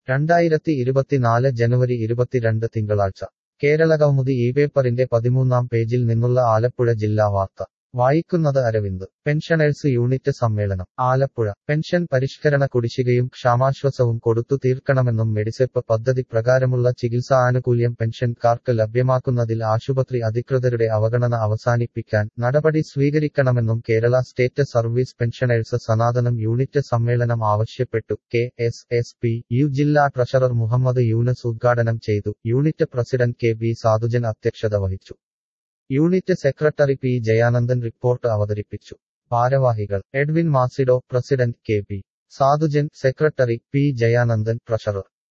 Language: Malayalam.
രണ്ടായിരത്തി ഇരുപത്തിനാല് ജനുവരി ഇരുപത്തിരണ്ട് തിങ്കളാഴ്ച കേരള കൗമുദി ഈ പേപ്പറിന്റെ പതിമൂന്നാം പേജിൽ നിന്നുള്ള ആലപ്പുഴ ജില്ലാ വാർത്ത വായിക്കുന്നത് അരവിന്ദ് പെൻഷനേഴ്സ് യൂണിറ്റ് സമ്മേളനം ആലപ്പുഴ പെൻഷൻ പരിഷ്കരണ കുടിശ്ശികയും ക്ഷാമാശ്വാസവും കൊടുത്തു തീർക്കണമെന്നും മെഡിസെപ്പ് പദ്ധതി പ്രകാരമുള്ള ചികിത്സാ ആനുകൂല്യം പെൻഷൻകാർക്ക് ലഭ്യമാക്കുന്നതിൽ ആശുപത്രി അധികൃതരുടെ അവഗണന അവസാനിപ്പിക്കാൻ നടപടി സ്വീകരിക്കണമെന്നും Kerala state service pensioners Sanathanam unit സമ്മേളനം ആവശ്യപ്പെട്ടു K S S P U ജില്ലാ ട്രഷറർ മുഹമ്മദ് യൂനസ് ഉദ്ഘാടനം ചെയ്തു unit president K B Sadhujan അധ്യക്ഷത വഹിച്ചു unit secretary P Jayanandan report അവതരിപ്പിച്ചു ഭാരവാഹികൾ Edwin Macedo president K P Sadhujan secretary P Jayanandan treasurer